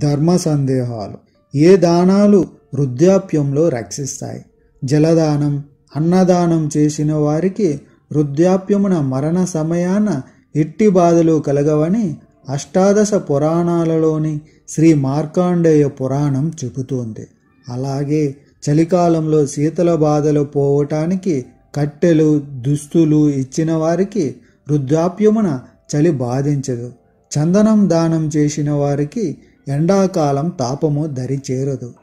ధర్మ సందేహాలు ఏ దానాలు వృద్ధాప్యంలో రక్షిస్తాయి జలదానం అన్నదానం చేసిన వారికి వృద్ధాప్యమున మరణ సమయాన ఎట్టి బాధలు కలగవని అష్టాదశ పురాణాలలోని శ్రీ మార్కాండేయ పురాణం చెబుతోంది అలాగే చలికాలంలో శీతల బాధలు పోవటానికి కట్టెలు దుస్తులు ఇచ్చిన వారికి వృద్ధాప్యమున చలి బాధించదు చందనం దానం చేసిన వారికి ఎండాకాలం తాపము దరి చేరదు